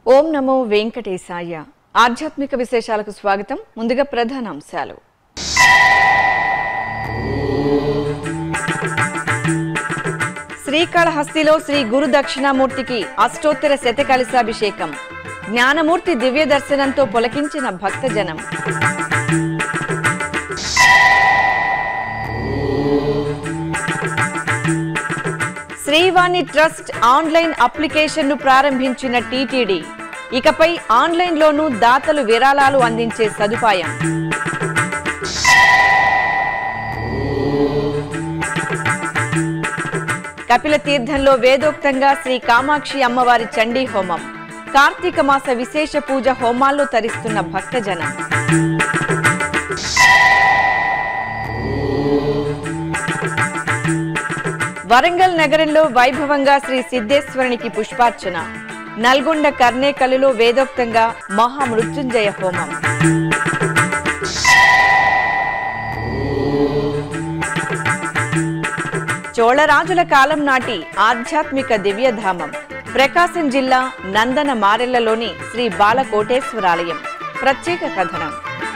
ఓం నమో వెంకటేశాయ ఆధ్యాత్మిక విశేషాలకు స్వాగతం ముందుగా ప్రధాన అంశాలు శ్రీకాళహస్తిలో శ్రీ గురు దక్షిణామూర్తికి అష్టోత్తర శతకలశాభిషేకం జ్ఞానమూర్తి దివ్య దర్శనంతో పొలకించిన భక్తజనం శ్రీవాణి ట్రస్ట్ ఆన్లైన్ అప్లికేషన్ను ప్రారంభించిన టీటీడీ ఇకపై ఆన్లైన్లోనూ దాతలు విరాళాలు అందించే సదుపాయం కపిల తీర్థంలో వేదోక్తంగా శ్రీ కామాక్షి అమ్మవారి చండీ హోమం కార్తీక మాస విశేష పూజ హోమాల్లో తరిస్తున్న భక్తజనం వరంగల్ నగరంలో వైభవంగా శ్రీ సిద్ధేశ్వరునికి పుష్పార్చన నల్గొండ కర్ణేకల్లులో వేదోక్తంగా మహామృత్యుంజయ హోమం చోళరాజుల కాలం నాటి ఆధ్యాత్మిక దివ్యధామం ప్రకాశం జిల్లా నందన మారెళ్లలోని శ్రీ బాలకోటేశ్వరాలయం ప్రత్యేక కథనం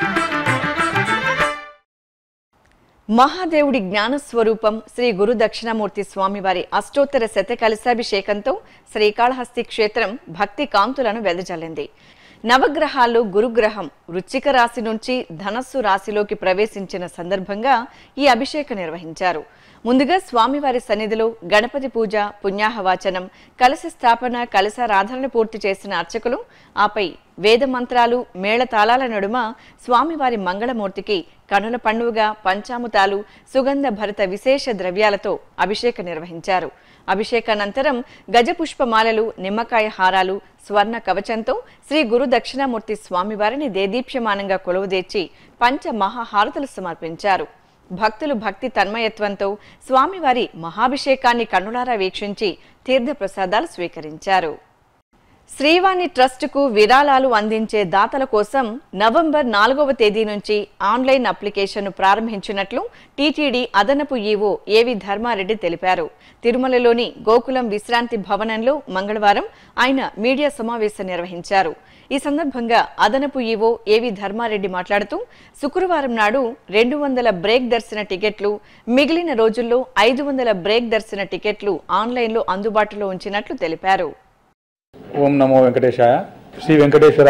మహాదేవుడి జ్ఞాన స్వరూపం శ్రీ గురు దక్షిణామూర్తి స్వామివారి అష్టోత్తర శత కలశాభిషేకంతో శ్రీకాళహస్తి క్షేత్రం భక్తి కాంతులను వెదజల్లింది నవగ్రహాల్లో గురుగ్రహం వృశ్చిక రాశి నుంచి ధనస్సు రాశిలోకి ప్రవేశించిన సందర్భంగా ఈ అభిషేకం నిర్వహించారు ముందుగా స్వామివారి సన్నిధిలో గణపతి పూజ పుణ్యాహవాచనం కలశ స్థాపన కలశారాధన పూర్తి చేసిన అర్చకులు ఆపై వేద మంత్రాలు మేళతాళాల నడుమ స్వామివారి మంగళమూర్తికి కనుల పండుగ పంచాముతాలు సుగంధ భరిత విశేష ద్రవ్యాలతో అభిషేకం నిర్వహించారు అభిషేకానంతరం గజపుష్పమాలలు నిమ్మకాయ హారాలు స్వర్ణ కవచంతో శ్రీ గురు దక్షిణామూర్తి స్వామివారిని దేదీప్యమానంగా కొలువుదీర్చి పంచ మహాహారతులు సమర్పించారు భక్తులు భక్తి తన్మయత్వంతో స్వామివారి మహాభిషేకాన్ని కన్నులారా వీక్షించి తీర్థప్రసాదాలు స్వీకరించారు శ్రీవాణి ట్రస్టుకు విరాళాలు అందించే దాతల కోసం నవంబర్ నాలుగవ తేదీ నుంచి ఆన్లైన్ అప్లికేషన్ను ప్రారంభించినట్లు టీటీడీ అదనపు ఈవో ఏవి ధర్మారెడ్డి తెలిపారు తిరుమలలోని గోకులం విశ్రాంతి భవనంలో మంగళవారం ఆయన మీడియా సమావేశం నిర్వహించారు ఈ సందర్భంగా అదనపు ఈవో ఏవి ధర్మారెడ్డి మాట్లాడుతూ శుక్రవారం నాడు రెండు వందల బ్రేక్ దర్శన టికెట్లు మిగిలిన రోజుల్లో ఐదు వందల బ్రేక్ దర్శన టికెట్లు ఆన్లైన్లో అందుబాటులో ఉంచినట్లు తెలిపారు ఓం నమో వెంకటేశాయ శ్రీ వెంకటేశ్వర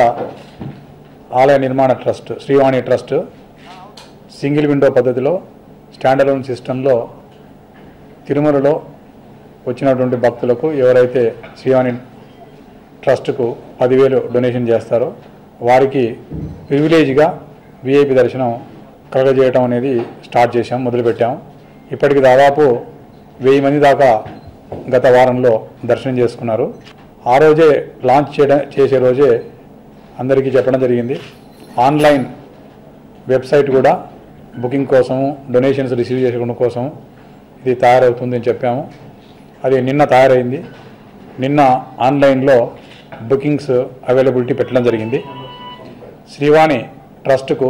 ఆలయ నిర్మాణ trust Srivani trust single window పద్ధతిలో స్టాండర్లోన్ సిస్టంలో తిరుమలలో వచ్చినటువంటి భక్తులకు ఎవరైతే శ్రీవాణి ట్రస్ట్కు పదివేలు డొనేషన్ చేస్తారో వారికి ప్రివిలేజ్గా విఐపి దర్శనం కలగజేయటం అనేది స్టార్ట్ చేశాం మొదలుపెట్టాం ఇప్పటికి దాదాపు వెయ్యి మంది దాకా గత వారంలో దర్శనం చేసుకున్నారు ఆ రోజే లాంచ్ చేయడం చేసే రోజే అందరికీ చెప్పడం జరిగింది ఆన్లైన్ వెబ్సైట్ కూడా బుకింగ్ కోసం డొనేషన్స్ రిసీవ్ చేసుకోవడం కోసం ఇది తయారవుతుంది అని చెప్పాము అది నిన్న తయారైంది నిన్న ఆన్లైన్లో బుకింగ్స్ అవైలబిలిటీ పెట్టడం జరిగింది శ్రీవాణి ట్రస్ట్కు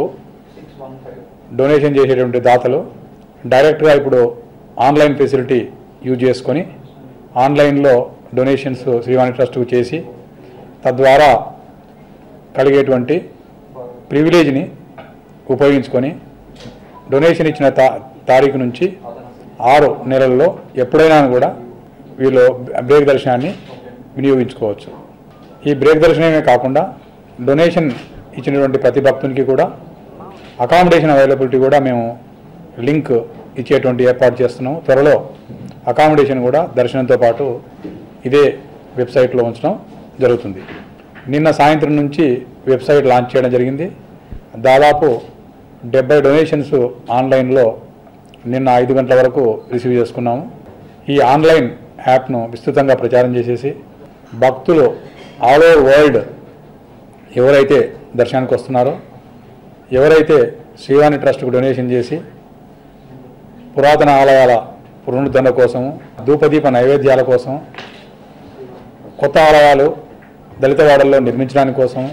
డొనేషన్ చేసేటువంటి దాతలు డైరెక్ట్గా ఇప్పుడు ఆన్లైన్ ఫెసిలిటీ యూజ్ చేసుకొని ఆన్లైన్లో డొనేషన్స్ శ్రీవాణి ట్రస్ట్కు చేసి తద్వారా కలిగేటువంటి ప్రివిలేజ్ని ఉపయోగించుకొని డొనేషన్ ఇచ్చిన తా తారీఖు నుంచి ఆరు నెలల్లో ఎప్పుడైనా కూడా వీళ్ళు బ్రేక్ దర్శనాన్ని వినియోగించుకోవచ్చు ఈ బ్రేక్ దర్శనమే కాకుండా డొనేషన్ ఇచ్చినటువంటి ప్రతి భక్తునికి కూడా అకామిడేషన్ అవైలబిలిటీ కూడా మేము లింక్ ఇచ్చేటువంటి ఏర్పాటు చేస్తున్నాము త్వరలో అకామిడేషన్ కూడా దర్శనంతో పాటు ఇదే వెబ్సైట్లో ఉంచడం జరుగుతుంది నిన్న సాయంత్రం నుంచి వెబ్సైట్ లాంచ్ చేయడం జరిగింది దాదాపు డెబ్బై డొనేషన్స్ ఆన్లైన్లో నిన్న ఐదు గంటల వరకు రిసీవ్ చేసుకున్నాము ఈ ఆన్లైన్ యాప్ను విస్తృతంగా ప్రచారం చేసేసి భక్తులు ఆల్ ఓవర్ వరల్డ్ ఎవరైతే దర్శనానికి వస్తున్నారో ఎవరైతే శ్రీవాణి ట్రస్ట్కు డొనేషన్ చేసి పురాతన ఆలయాల పునరుద్ధరణ కోసం ధూపదీప నైవేద్యాల కోసం కొత్త ఆలయాలు దళితవాడల్లో నిర్మించడానికి కోసం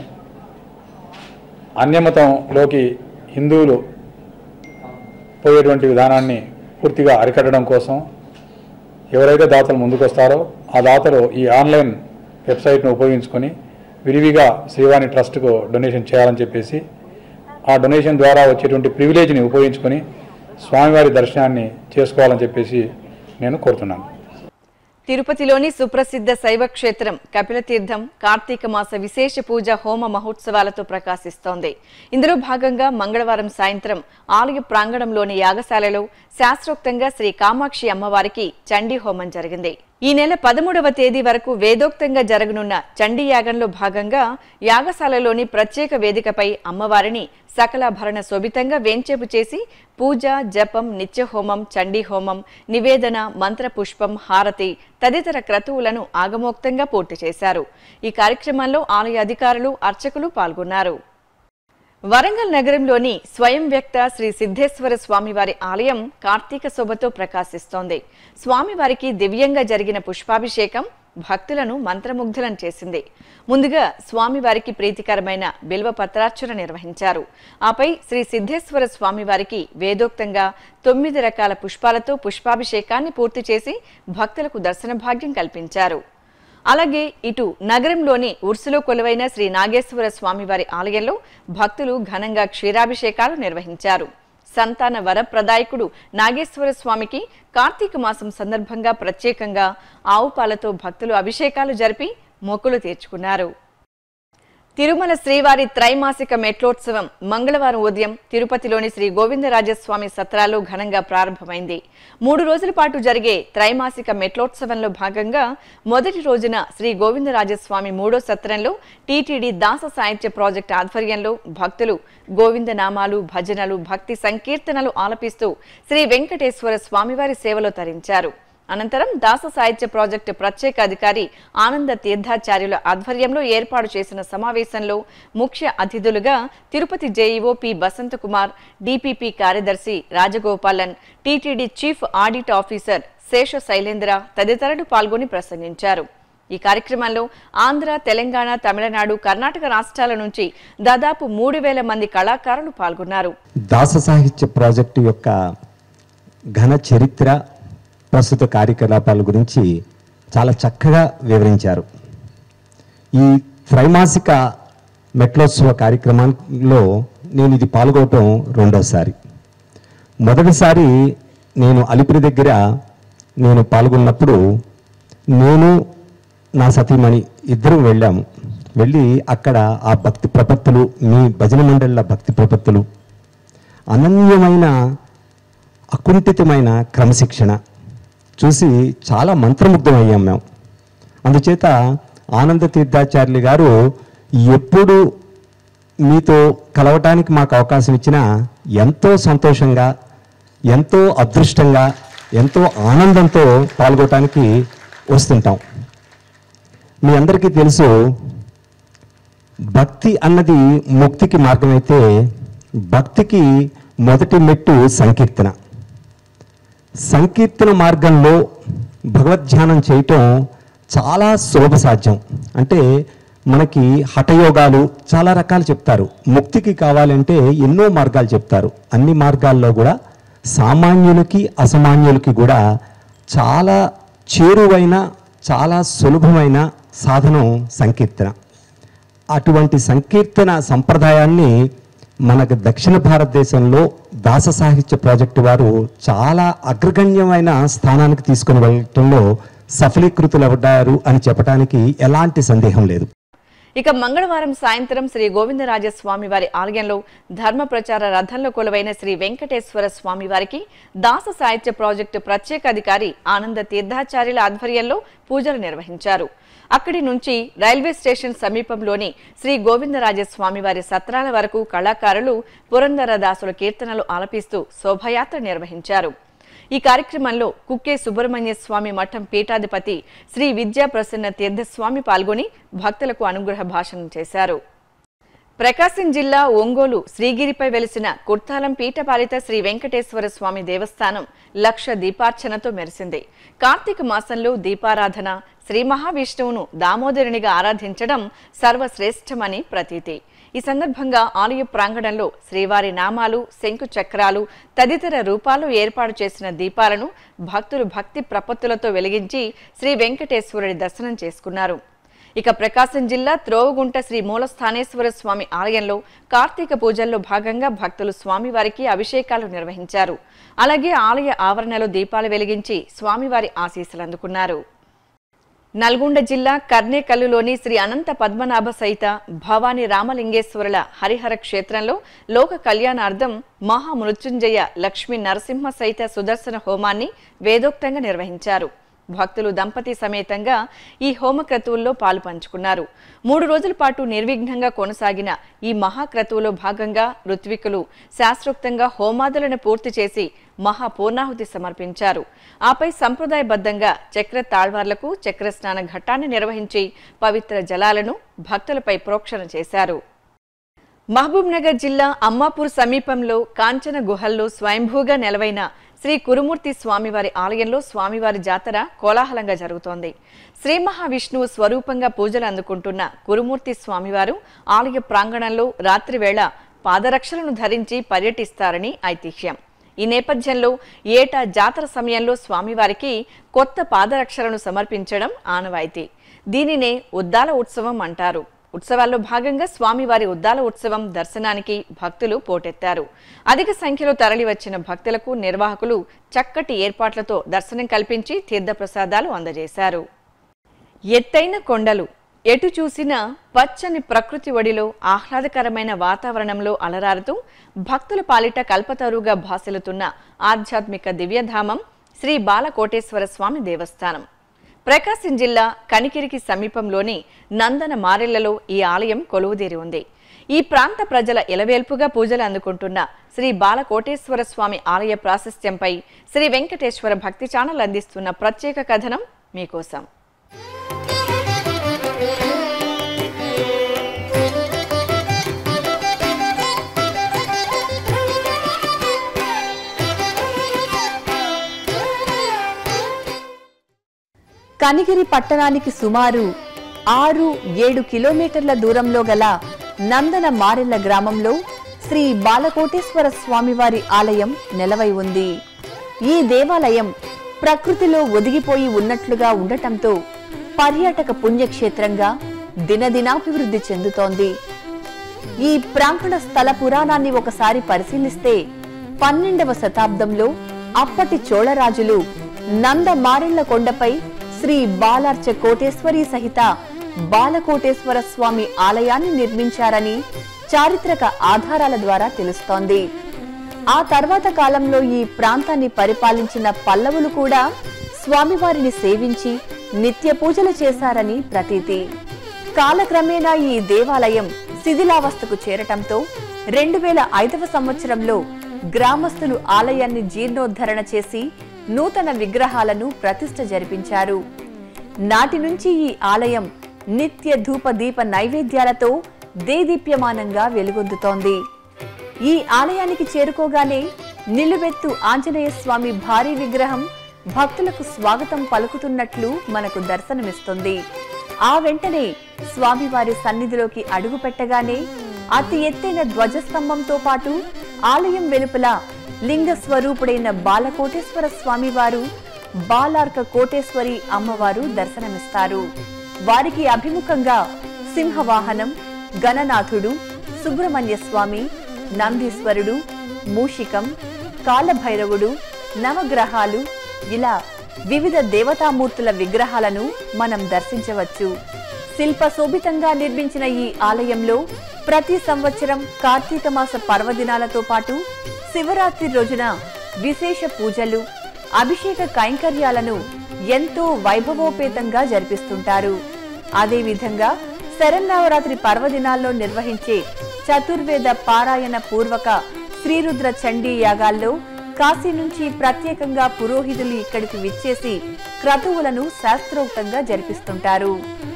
అన్యమతంలోకి హిందువులు పోయేటువంటి విధానాన్ని పూర్తిగా అరికట్టడం కోసం ఎవరైతే దాతలు ముందుకొస్తారో ఆ దాతలు ఈ ఆన్లైన్ వెబ్సైట్ను ఉపయోగించుకొని విరివిగా శ్రీవాణి ట్రస్ట్కు డొనేషన్ చేయాలని చెప్పేసి ఆ డొనేషన్ ద్వారా వచ్చేటువంటి ప్రివిలేజ్ని ఉపయోగించుకొని స్వామివారి దర్శనాన్ని చేసుకోవాలని చెప్పేసి నేను కోరుతున్నాను తిరుపతిలోని సుప్రసిద్ధ శైవ క్షేత్రం కపిలతీర్థం కార్తీక మాస విశేష పూజ హోమ మహోత్సవాలతో ప్రకాశిస్తోంది ఇందులో భాగంగా మంగళవారం సాయంత్రం ఆలయ ప్రాంగణంలోని యాగశాలలో శాస్త్రోక్తంగా శ్రీ కామాక్షి అమ్మవారికి చండీ హోమం జరిగింది ఈ నెల పదమూడవ తేదీ వరకు వేదోక్తంగా జరగనున్న చండీ యాగంలో భాగంగా యాగశాలలోని ప్రత్యేక వేదికపై అమ్మవారిని సకలాభరణ శోభితంగా వేంచేపు చేసి పూజ జపం నిత్యహోమం చండీ హోమం నివేదన మంత్రపుష్పం హారతి తదితర క్రతువులను ఆగమోక్తంగా పూర్తి చేశారు ఈ కార్యక్రమంలో ఆలయ అధికారులు అర్చకులు పాల్గొన్నారు వరంగల్ నగరంలోని స్వయం వ్యక్త శ్రీ సిద్ధేశ్వర స్వామివారి ఆలయం కార్తీక శోభతో ప్రకాశిస్తోంది స్వామివారికి దివ్యంగా జరిగిన పుష్పాభిషేకం భక్తులను మంత్రముగ్ధులను చేసింది ముందుగా స్వామివారికి ప్రీతికరమైన బిల్వ పత్రార్చన నిర్వహించారు ఆపై శ్రీ సిద్ధేశ్వర స్వామివారికి వేదోక్తంగా తొమ్మిది రకాల పుష్పాలతో పుష్పాభిషేకాన్ని పూర్తి చేసి భక్తులకు దర్శన భాగ్యం కల్పించారు అలాగే ఇటు నగరంలోని ఉర్సులో కొలువైన శ్రీ నాగేశ్వర స్వామివారి ఆలయంలో భక్తులు ఘనంగా క్షీరాభిషేకాలు నిర్వహించారు సంతాన వరప్రదాయకుడు నాగేశ్వర స్వామికి కార్తీక మాసం సందర్భంగా ప్రత్యేకంగా ఆవు పాలతో భక్తులు అభిషేకాలు జరిపి మొక్కులు తీర్చుకున్నారు తిరుమల శ్రీవారి త్రైమాసిక మెట్లోత్సవం మంగళవారం ఉదయం తిరుపతిలోని శ్రీ గోవిందరాజస్వామి సత్రాల్లో ఘనంగా ప్రారంభమైంది మూడు రోజుల పాటు జరిగే త్రైమాసిక మెట్లోత్సవంలో భాగంగా మొదటి రోజున శ్రీ గోవిందరాజస్వామి మూడో సత్రంలో టీటీడీ దాస సాహిత్య ప్రాజెక్ట్ ఆధ్వర్యంలో భక్తులు గోవింద నామాలు భజనలు భక్తి సంకీర్తనలు ఆలపిస్తూ శ్రీ వెంకటేశ్వర స్వామివారి సేవలో తరించారు అనంతరం దాస సాహిత్య ప్రాజెక్టు ప్రత్యేక అధికారి ఆనంద తీర్థాచార్యుల ఆధ్వర్యంలో ఏర్పాటు చేసిన సమావేశంలో ముఖ్య అతిథులుగా Tirupati JEO P Basanta Kumar DPP కార్యదర్శి Rajagopalan TTD chief audit officer Sesha Sailendra తదితరులు పాల్గొని ప్రసంగించారు ఈ కార్యక్రమంలో ఆంధ్ర తెలంగాణ తమిళనాడు కర్ణాటక రాష్ట్రాల నుంచి దాదాపు మూడు వేల మంది కళాకారులు పాల్గొన్నారు దాస సాహిత్య ప్రాజెక్టు యొక్క ఘన చరిత్ర ప్రస్తుత కార్యకలాపాల గురించి చాలా చక్కగా వివరించారు ఈ త్రైమాసిక మెట్లోత్సవ కార్యక్రమంలో నేను ఇది పాల్గొనటం రెండోసారి మొదటిసారి నేను అలిపిరి దగ్గర నేను పాల్గొన్నప్పుడు నేను నా సతీమణి ఇద్దరు వెళ్ళాము వెళ్ళి అక్కడ ఆ భక్తి ప్రపత్తులు మీ భజన మండళ్ళ భక్తి ప్రపత్తులు అనన్యమైన అకుంఠితమైన క్రమశిక్షణ చూసి చాలా మంత్రముగ్ధమయ్యాం మేము అందుచేత ఆనంద తీర్థాచార్యులు గారు ఎప్పుడు మీతో కలవటానికి మాకు అవకాశం ఇచ్చినా ఎంతో సంతోషంగా ఎంతో అదృష్టంగా ఎంతో ఆనందంతో పాల్గొనటానికి వస్తుంటాం మీ అందరికీ తెలుసు భక్తి అన్నది ముక్తికి మార్గమైతే భక్తికి మొదటి మెట్టు సంకీర్తన సంకీర్తన మార్గంలో భగవద్ధ్యానం చేయటం చాలా సులభ సాధ్యం అంటే మనకి హఠయోగాలు చాలా రకాలు చెప్తారు ముక్తికి కావాలంటే ఎన్నో మార్గాలు చెప్తారు అన్ని మార్గాల్లో కూడా సామాన్యులకి అసామాన్యులకి కూడా చాలా చేరువైన చాలా సులభమైన సాధనం సంకీర్తన అటువంటి సంకీర్తన సంప్రదాయాన్ని మనకు దక్షిణ భారతదేశంలో దాస సాహిత్య ప్రాజెక్టు వారు చాలా అగ్రగణ్యమైన స్థానానికి తీసుకుని వెళ్ళటంలో సఫలీకృతులు అవ్వడారు అని చెప్పడానికి ఎలాంటి సందేహం లేదు ఇక మంగళవారం సాయంత్రం శ్రీ గోవిందరాజస్వామి వారి ఆలయంలో ధర్మ ప్రచార రథంలో కొలువైన శ్రీ వెంకటేశ్వర స్వామి వారికి దాస సాహిత్య ప్రాజెక్టు ప్రత్యేక అధికారి ఆనంద తీర్థాచార్యుల ఆధ్వర్యంలో పూజలు నిర్వహించారు అక్కడి నుంచి రైల్వే స్టేషన్ సమీపంలోని శ్రీ గోవిందరాజస్వామి వారి సత్రాల వరకు కళాకారులు పురందర దాసుల కీర్తనలు ఆలపిస్తూ శోభయాత్ర నిర్వహించారు ఈ కార్యక్రమంలో కుక్కే సుబ్రహ్మణ్య స్వామి మఠం పీఠాధిపతి శ్రీ విద్యా ప్రసన్న తీర్థస్వామి పాల్గొని భక్తులకు అనుగ్రహ భాషణం చేశారు ప్రకాశం జిల్లా ఒంగోలు శ్రీగిరిపై వెలిసిన కుర్తాలం పీఠపాలిత శ్రీ వెంకటేశ్వర స్వామి దేవస్థానం లక్ష దీపార్చనతో మెరిసింది కార్తీక మాసంలో దీపారాధన శ్రీ మహావిష్ణువును దామోదరునిగా ఆరాధించడం సర్వశ్రేష్టమని ప్రతీతి ఈ సందర్భంగా ఆలయ ప్రాంగణంలో శ్రీవారి నామాలు శంకు చక్రాలు తదితర రూపాలు ఏర్పాటు చేసిన దీపాలను భక్తులు భక్తి ప్రపత్తులతో వెలిగించి శ్రీ వెంకటేశ్వరుడి దర్శనం చేసుకున్నారు ఇక ప్రకాశం జిల్లా త్రోవగుంట శ్రీ మూలస్థానేశ్వర స్వామి ఆలయంలో కార్తీక పూజల్లో భాగంగా భక్తులు స్వామివారికి అభిషేకాలు నిర్వహించారు అలాగే ఆలయ ఆవరణలో దీపాలు వెలిగించి స్వామివారి ఆశీస్సులు అందుకున్నారు నల్గొండ జిల్లా కర్నేకల్లులోని శ్రీ అనంత పద్మనాభ సహిత భవానీ రామలింగేశ్వరుల హరిహర క్షేత్రంలో లోక కళ్యాణార్థం మహామృత్యుంజయ లక్ష్మీ నరసింహ సహిత సుదర్శన హోమాన్ని వేదోక్తంగా నిర్వహించారు భక్తులు దంపతి సమేతంగా ఈ హోమక్రతువుల్లో పాలు పంచుకున్నారు మూడు రోజుల పాటు నిర్విఘ్నంగా కొనసాగిన ఈ మహాక్రతువులో భాగంగా ఋత్వికులు శాస్త్రోక్తంగా హోమాదులను పూర్తి చేసి మహాపూర్ణాహుతి సమర్పించారు ఆపై సంప్రదాయబద్ధంగా చక్ర తాళ్వార్లకు చక్ర స్నాన ఘట్టాన్ని నిర్వహించి పవిత్ర జలాలను భక్తులపై ప్రోక్షణ చేశారు మహబూబ్ నగర్ జిల్లా అమ్మాపూర్ సమీపంలో కాంచన గుహల్లో స్వయంభూగా నెలవైన శ్రీ కురుమూర్తి స్వామివారి ఆలయంలో స్వామివారి జాతర కోలాహలంగా జరుగుతోంది శ్రీ మహావిష్ణువు స్వరూపంగా పూజలు అందుకుంటున్న కురుమూర్తి స్వామివారు ఆలయ ప్రాంగణంలో రాత్రివేళ పాదరక్షలను ధరించి పర్యటిస్తారని ఐతిహ్యం ఈ నేపథ్యంలో ఏటా జాతర సమయంలో స్వామివారికి కొత్త పాదరక్షలను సమర్పించడం ఆనవాయితీ దీనినే ఉద్దాల ఉత్సవం అంటారు ఉత్సవాల్లో భాగంగా స్వామివారి ఉద్దాల ఉత్సవం దర్శనానికి భక్తులు పోటెత్తారు అధిక సంఖ్యలో తరలివచ్చిన భక్తులకు నిర్వాహకులు చక్కటి ఏర్పాట్లతో దర్శనం కల్పించి తీర్థప్రసాదాలు అందజేశారు ఎత్తైన కొండలు ఎటు చూసినా పచ్చని ప్రకృతి ఒడిలో ఆహ్లాదకరమైన వాతావరణంలో అలరారుతూ భక్తుల పాలిట కల్పతరుగా భాసిల్లుతున్న ఆధ్యాత్మిక దివ్యధామం శ్రీ బాలకోటేశ్వర స్వామి దేవస్థానం ప్రకాశం జిల్లా కనికిరికి సమీపంలోని నందన మారెళ్లలో ఈ ఆలయం కొలువుదీరి ఉంది ఈ ప్రాంత ప్రజల ఇలవేల్పుగా పూజలు అందుకుంటున్న శ్రీ బాలకోటేశ్వర స్వామి ఆలయ ప్రాశస్త్యంపై శ్రీ వెంకటేశ్వర భక్తి ఛానల్ అందిస్తున్న ప్రత్యేక కథనం మీకోసం కనిగిరి పట్టణానికి సుమారు ఆరు ఏడు కిలోమీటర్ల దూరంలో గల నందన మారెళ్ల గ్రామంలో శ్రీ బాలకోటేశ్వర స్వామివారి ఆలయం నెలవై ఉంది ఈ దేవాలయం ప్రకృతిలో ఒదిగిపోయి ఉన్నట్లుగా ఉండటంతో పర్యాటక పుణ్యక్షేత్రంగా దినదినాభివృద్ధి చెందుతోంది ఈ ప్రాంగణ స్థల పురాణాన్ని ఒకసారి పరిశీలిస్తే పన్నెండవ శతాబ్దంలో అప్పటి చోళరాజులు నంద మారెళ్ల కొండపై శ్రీ బాలార్చ కోటేశ్వరి సహిత బాలకోటేశ్వర స్వామి ఆలయాన్ని నిర్మించారని చారిత్రక ఆధారాల ద్వారా తెలుస్తోంది ఆ తర్వాత కాలంలో ఈ ప్రాంతాన్ని పరిపాలించిన పల్లవులు కూడా స్వామివారిని సేవించి నిత్య పూజలు చేశారని ప్రతీతి కాలక్రమేణా ఈ దేవాలయం శిథిలావస్థకు చేరటంతో రెండు వేల ఐదవ సంవత్సరంలో గ్రామస్తులు ఆలయాన్ని జీర్ణోద్ధరణ చేసి నూతన విగ్రహాలను ప్రతిష్ఠ జరిపించారు నాటి నుంచి ఈ ఆలయం నిత్య ధూప దీప నైవేద్యాలతో దేదీప్యమానంగా వెలుగొందుతోంది ఈ ఆలయానికి చేరుకోగానే నిలువెత్తు ఆంజనేయ స్వామి భారీ విగ్రహం భక్తులకు స్వాగతం పలుకుతున్నట్లు మనకు దర్శనమిస్తుంది ఆ వెంటనే స్వామివారి సన్నిధిలోకి అడుగు పెట్టగానే అతి ఎత్తైన ధ్వజస్తంభంతో పాటు ఆలయం వెలుపల లింగ స్వరూపుడైన బాలకోటేశ్వర స్వామివారు బాలార్క కోటేశ్వరి అమ్మవారు దర్శనమిస్తారు వారికి అభిముఖంగా సింహవాహనం గణనాథుడు సుబ్రహ్మణ్య స్వామి నందీశ్వరుడు మూషికం కాలభైరవుడు నవగ్రహాలు ఇలా వివిధ దేవతామూర్తుల విగ్రహాలను మనం దర్శించవచ్చు శిల్ప శోభితంగా నిర్మించిన ఈ ఆలయంలో ప్రతి సంవత్సరం కార్తీక మాస పర్వదినాలతో పాటు శివరాత్రి రోజున విశేష పూజలు అభిషేక కైంకర్యాలను ఎంతో వైభవోపేతంగా జరిపిస్తుంటారు అదేవిధంగా శరన్నవరాత్రి పర్వదినాల్లో నిర్వహించే చతుర్వేద పారాయణ పూర్వక శ్రీరుద్ర చండీ యాగాల్లో కాశీ నుంచి ప్రత్యేకంగా పురోహితులు ఇక్కడికి విచ్చేసి క్రతువులను శాస్త్రోక్తంగా జరిపిస్తుంటారు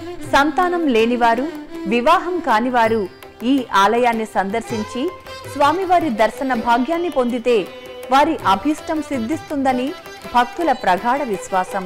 సంతానం లేనివారు వివాహం కానివారు ఈ ఆలయాన్ని సందర్శించి స్వామివారి దర్శన భాగ్యాన్ని పొందితే వారి అభీష్టం సిద్ధిస్తుందని భక్తుల ప్రగాఢ విశ్వాసం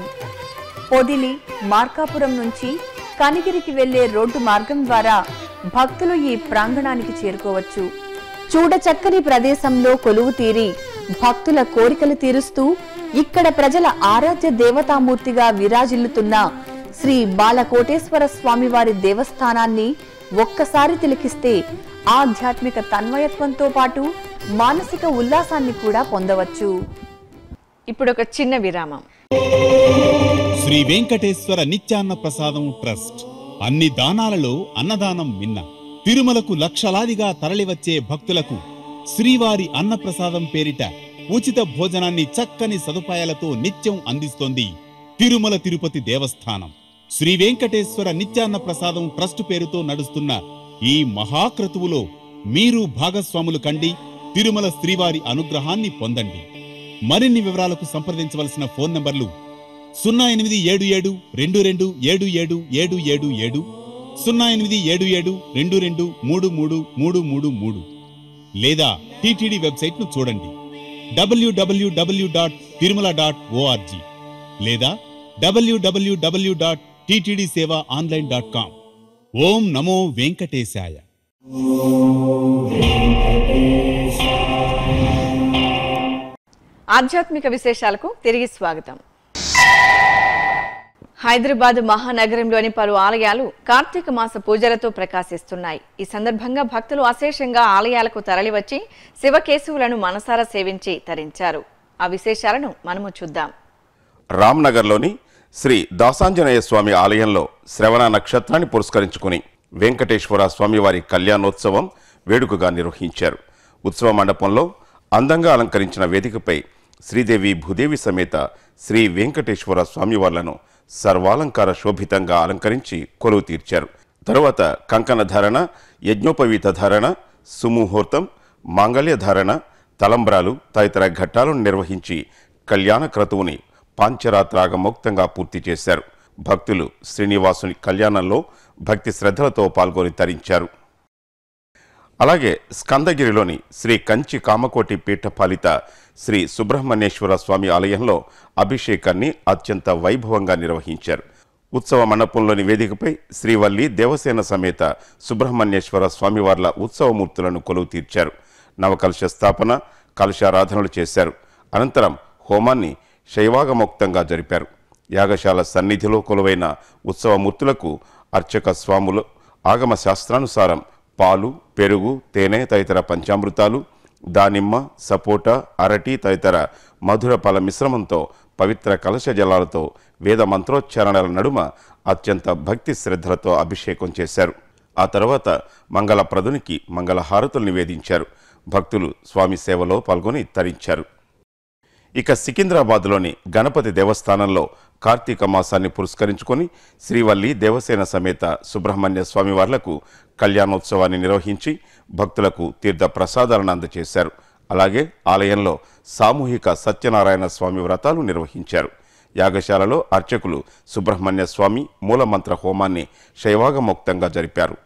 పొదిలి మార్కాపురం నుంచి కనిగిరికి వెళ్లే రోడ్డు మార్గం ద్వారా భక్తులు ఈ ప్రాంగణానికి చేరుకోవచ్చు చూడచక్కని ప్రదేశంలో కొలువు తీరి భక్తుల కోరికలు తీరుస్తూ ఇక్కడ ప్రజల ఆరాధ్య దేవతామూర్తిగా విరాజిల్లుతున్న శ్రీ బాలకోటేశ్వర స్వామివారి దేవస్థానాన్ని ఒక్కసారి తిలకిస్తే ఆధ్యాత్మిక తన్మయత్వంతో పాటు మానసిక ఉల్లాసాన్ని కూడా పొందవచ్చు ఇప్పుడు ఒక చిన్న విరామం శ్రీ వెంకటేశ్వర నిత్యాన్న ప్రసాదం ట్రస్ట్ అన్ని దానాలలో అన్నదానం మిన్న తిరుమలకు లక్షలాదిగా తరలివచ్చే భక్తులకు శ్రీవారి అన్నప్రసాదం పేరిట ఉచిత భోజనాన్ని చక్కని సదుపాయాలతో నిత్యం అందిస్తోంది తిరుమల తిరుపతి దేవస్థానం శ్రీ వెంకటేశ్వర నిత్యాన్న ప్రసాదం ట్రస్ట్ పేరుతో నడుస్తున్న ఈ మహాక్రతువులో మీరు భాగస్వాములు కండి తిరుమల శ్రీవారి అనుగ్రహాన్ని పొందండి మరిన్ని వివరాలకు సంప్రదించవలసిన ఫోన్ నంబర్లు సున్నా ఎనిమిది ఏడు ఏడు రెండు రెండు ఏడు ఏడు ఏడు ఏడు ఏడు సున్నా ఎనిమిది ఏడు ఏడు రెండు రెండు మూడు మూడు మూడు మూడు మూడు లేదా టీటీడీ వెబ్సైట్ ను చూడండి W W W dot Tirumala dot O R G లేదా W W W dot TTD seva online dot com ఓం నమో వెంకటేశాయ ఆధ్యాత్మిక విశేషాలకు తిరిగి స్వాగతం హైదరాబాద్ మహానగరంలోని పలు ఆలయాలు కార్తీక మాస పూజలతో ప్రకాశిస్తున్నాయి ఈ సందర్భంగా భక్తులు అశేషంగా ఆలయాలకు తరలివచ్చి శివకేశవులను మనసారా సేవించి తరించారు ఆ విశేషాలను మనము చూద్దాం రామ్నగర్లోని శ్రీ దాసాంజనేయ స్వామి ఆలయంలో శ్రవణ నక్షత్రాన్ని పురస్కరించుకుని వెంకటేశ్వర స్వామివారి కళ్యాణోత్సవం వేడుకగా నిర్వహించారు ఉత్సవ మండపంలో అందంగా అలంకరించిన వేదికపై శ్రీదేవి భూదేవి సమేత శ్రీ వెంకటేశ్వర స్వామివార్లను సర్వాలంకార శోభితంగా అలంకరించి కొలువు తీర్చారు తరువాత కంకణ ధారణ యజ్ఞోపవీత ధారణ సుముహూర్తం మాంగళ్య ధారణ తలంబ్రాలు తదితర ఘట్టాలను నిర్వహించి కళ్యాణ క్రతువుని పాంచరాత్రాగమోక్తంగా పూర్తి చేశారు భక్తులు శ్రీనివాసుని కళ్యాణంలో భక్తి శ్రద్ధలతో పాల్గొని తరించారు అలాగే స్కందగిరిలోని శ్రీ కంచి కామకోటి పీఠపాలిత శ్రీ సుబ్రహ్మణ్యేశ్వర స్వామి ఆలయంలో అభిషేకాన్ని అత్యంత వైభవంగా నిర్వహించారు ఉత్సవ మండపంలోని వేదికపై శ్రీవల్లి దేవసేన సమేత సుబ్రహ్మణ్యేశ్వర స్వామివార్ల ఉత్సవమూర్తులను కొలువు తీర్చారు నవకలశ స్థాపన కలశారాధనలు చేశారు అనంతరం హోమాన్ని శైవాగమోక్తంగా జరిపారు యాగశాల సన్నిధిలో కొలువైన ఉత్సవమూర్తులకు అర్చక స్వాములు ఆగమ శాస్త్రానుసారం పాలు పెరుగు తేనె తదితర పంచామృతాలు దానిమ్మ సపోటా అరటి తదితర మధుర ఫల మిశ్రమంతో పవిత్ర కలశ జలాలతో వేద మంత్రోచ్చారణల నడుమ అత్యంత భక్తి శ్రద్ధలతో అభిషేకం చేశారు ఆ తర్వాత మంగళప్రదునికి మంగళహారతులు నివేదించారు భక్తులు స్వామి సేవలో పాల్గొని తరించారు ఇక సికింద్రాబాద్లోని గణపతి దేవస్థానంలో కార్తీక మాసాన్ని పురస్కరించుకొని శ్రీవల్లి దేవసేన సమేత సుబ్రహ్మణ్య స్వామివార్లకు కళ్యాణోత్సవాన్ని నిర్వహించి భక్తులకు తీర్థ ప్రసాదాలను అందజేశారు అలాగే ఆలయంలో సామూహిక సత్యనారాయణ స్వామి వ్రతాలు నిర్వహించారు యాగశాలలో అర్చకులు సుబ్రహ్మణ్య స్వామి మూలమంత్ర హోమాన్ని శైవాగమోక్తంగా జరిపారు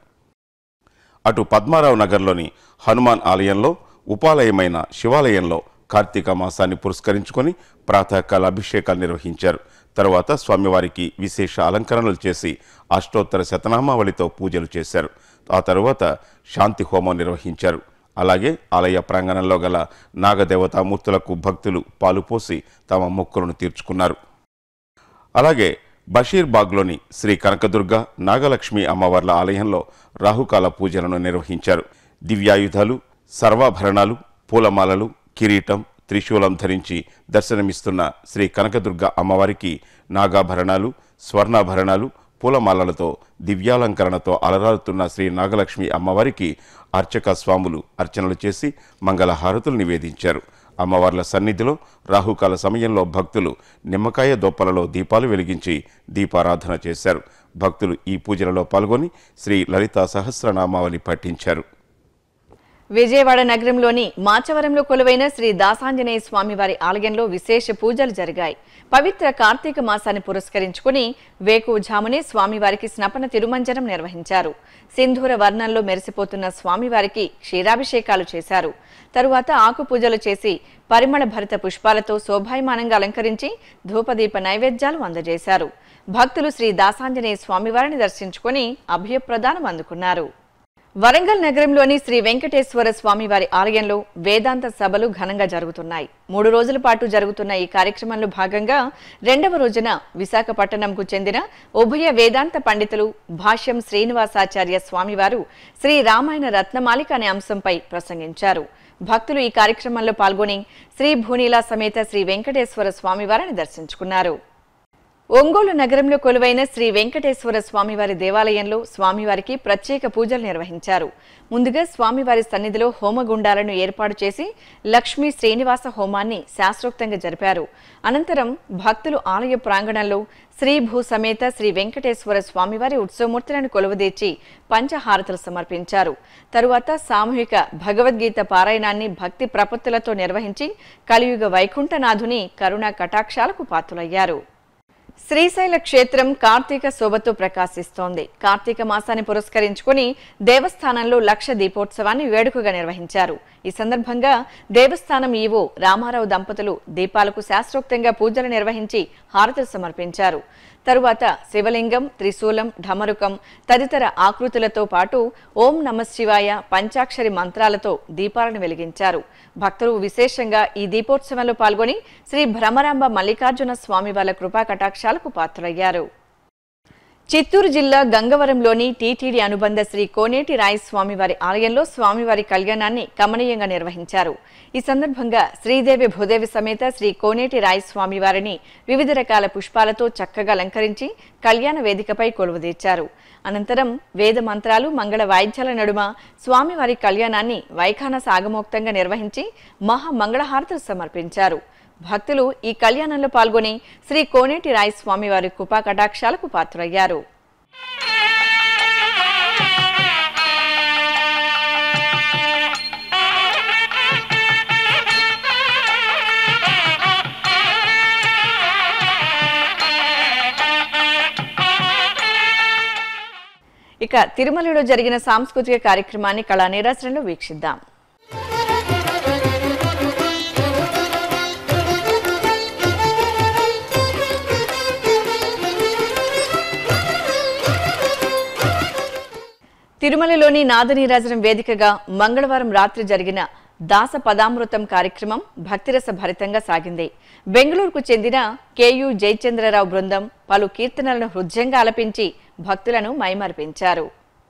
అటు పద్మారావు నగర్లోని హనుమాన్ ఆలయంలో ఉపాలయమైన శివాలయంలో కార్తీక మాసాన్ని పురస్కరించుకొని ప్రాతకాల అభిషేకాలు నిర్వహించారు తరువాత స్వామివారికి విశేష అలంకరణలు చేసి అష్టోత్తర శతనామావళితో పూజలు చేశారు ఆ తరువాత శాంతి హోమం నిర్వహించారు అలాగే ఆలయ ప్రాంగణంలో గల నాగదేవతామూర్తులకు భక్తులు పాలుపోసి తమ మొక్కులను తీర్చుకున్నారు అలాగే బషీర్బాగ్లోని శ్రీ కనకదుర్గ నాగలక్ష్మి అమ్మవార్ల ఆలయంలో రాహుకాల పూజలను నిర్వహించారు దివ్యాయుధాలు సర్వాభరణాలు పూలమాలలు కిరీటం త్రిశూలం ధరించి దర్శనమిస్తున్న శ్రీ కనకదుర్గ అమ్మవారికి నాగాభరణాలు స్వర్ణాభరణాలు పూలమాలలతో దివ్యాలంకరణతో అలరారుతున్న శ్రీ నాగలక్ష్మి అమ్మవారికి అర్చక స్వాములు అర్చనలు చేసి మంగళహారతులు నివేదించారు అమ్మవార్ల సన్నిధిలో రాహుకాల సమయంలో భక్తులు నిమ్మకాయ దొప్పలలో దీపాలు వెలిగించి దీపారాధన చేశారు భక్తులు ఈ పూజలలో పాల్గొని శ్రీ లలితా సహస్రనామావళి పఠించారు విజయవాడ నగరంలోని మాచవరంలో కొలువైన శ్రీ దాసాంజనేయ స్వామి వారి ఆలయంలో విశేష పూజలు జరిగాయి పవిత్ర కార్తీక మాసాన్ని పురస్కరించుకుని వేకువజామునే స్వామివారికి స్నపన తిరుమంజనం నిర్వహించారు సింధూర వర్ణంలో మెరిసిపోతున్న స్వామివారికి క్షీరాభిషేకాలు చేశారు తరువాత ఆకు పూజలు చేసి పరిమళ భరిత పుష్పాలతో శోభాయమానంగా అలంకరించి ధూపదీప నైవేద్యాలు అందజేశారు భక్తులు శ్రీ దాసాంజనేయ స్వామివారిని దర్శించుకుని అభయప్రదానం అందుకున్నారు వరంగల్ నగరంలోని శ్రీ వెంకటేశ్వర స్వామి వారి ఆలయంలో వేదాంత సభలు ఘనంగా జరుగుతున్నాయి మూడు రోజుల పాటు జరుగుతున్న ఈ కార్యక్రమంలో భాగంగా రెండవ రోజున విశాఖపట్నంకు చెందిన ఉభయ వేదాంత పండితులు భాష్యం శ్రీనివాసాచార్య స్వామివారు శ్రీ రామాయణ రత్నమాలిక అనే అంశంపై ప్రసంగించారు భక్తులు ఈ కార్యక్రమంలో పాల్గొని శ్రీ భూనీలా సమేత శ్రీ వెంకటేశ్వర స్వామివారిని దర్శించుకున్నారు ఒంగోలు నగరంలో కొలువైన శ్రీ వెంకటేశ్వర స్వామివారి దేవాలయంలో స్వామివారికి ప్రత్యేక పూజలు నిర్వహించారు ముందుగా స్వామివారి సన్నిధిలో హోమగుండాలను ఏర్పాటు చేసి లక్ష్మీ శ్రీనివాస హోమాన్ని శాస్త్రోక్తంగా జరిపారు అనంతరం భక్తులు ఆలయ ప్రాంగణంలో శ్రీ భూ సమేత శ్రీ వెంకటేశ్వర స్వామివారి ఉత్సవమూర్తులను కొలువుదీర్చి పంచహారతులు సమర్పించారు తరువాత సామూహిక భగవద్గీత పారాయణాన్ని భక్తి ప్రపత్తులతో నిర్వహించి కలియుగ వైకుంఠనాథుని కరుణా కటాక్షాలకు పాత్రులయ్యారు శ్రీశైల క్షేత్రం కార్తీక శోభతో ప్రకాశిస్తోంది కార్తీక మాసాన్ని పురస్కరించుకుని దేవస్థానంలో లక్ష దీపోత్సవాన్ని వేడుకగా నిర్వహించారు ఈ సందర్భంగా దేవస్థానం ఈవో రామారావు దంపతులు దీపాలకు శాస్త్రోక్తంగా పూజలు నిర్వహించి హారతులు సమర్పించారు తరువాత శివలింగం త్రిశూలం ఢమరుకం తదితర ఆకృతులతో పాటు ఓం నమ శివాయ పంచాక్షరి మంత్రాలతో దీపాలను వెలిగించారు భక్తులు విశేషంగా ఈ దీపోత్సవంలో పాల్గొని శ్రీ భ్రమరాంబ మల్లికార్జున స్వామి వాళ్ళ కృపా కటాక్షాలకు పాత్రలయ్యారు చిత్తూరు జిల్లా గంగవరంలోని టీటీడీ అనుబంధ శ్రీ కోనేటి రాయ స్వామివారి ఆలయంలో స్వామివారి కళ్యాణాన్ని కమనీయంగా నిర్వహించారు ఈ సందర్భంగా శ్రీదేవి భూదేవి సమేత శ్రీ కోనేటి రాయ స్వామివారిని వివిధ రకాల పుష్పాలతో చక్కగా అలంకరించి కళ్యాణ వేదికపై కొలువుదీర్చారు అనంతరం వేద మంత్రాలు మంగళ వాయిద్యాల నడుమ స్వామివారి కళ్యాణాన్ని వైఖాన సాగమోక్తంగా నిర్వహించి మహా మంగళహారతులు సమర్పించారు భక్తులు ఈ కళ్యాణంలో పాల్గొని శ్రీ కోనేటి రాయ స్వామివారి కృపా కటాక్షాలకు పాత్రయ్యారు ఇక తిరుమలలో జరిగిన సాంస్కృతిక కార్యక్రమాన్ని కళా నీరాసనంలో వీక్షిద్దాం తిరుమలలోని నాదనీరాజనం వేదికగా మంగళవారం రాత్రి జరిగిన దాస పదామృతం కార్యక్రమం భక్తిరస భరితంగా సాగింది బెంగళూరుకు చెందిన కేయు జయచంద్రరావు బృందం పలు కీర్తనలను హృదయంగా ఆలపించి భక్తులను మైమర్పించారు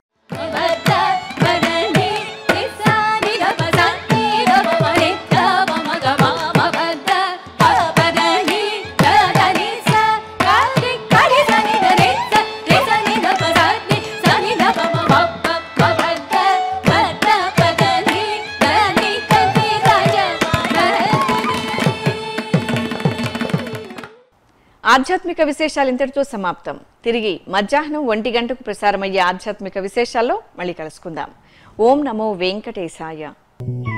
ఆధ్యాత్మిక విశేషాలు ఇంతటితో సమాప్తం తిరిగి మధ్యాహ్నం ఒంటి గంటకు ప్రసారమయ్యే ఆధ్యాత్మిక విశేషాల్లో మళ్ళీ కలుసుకుందాం ఓం నమో వెంకటేశాయ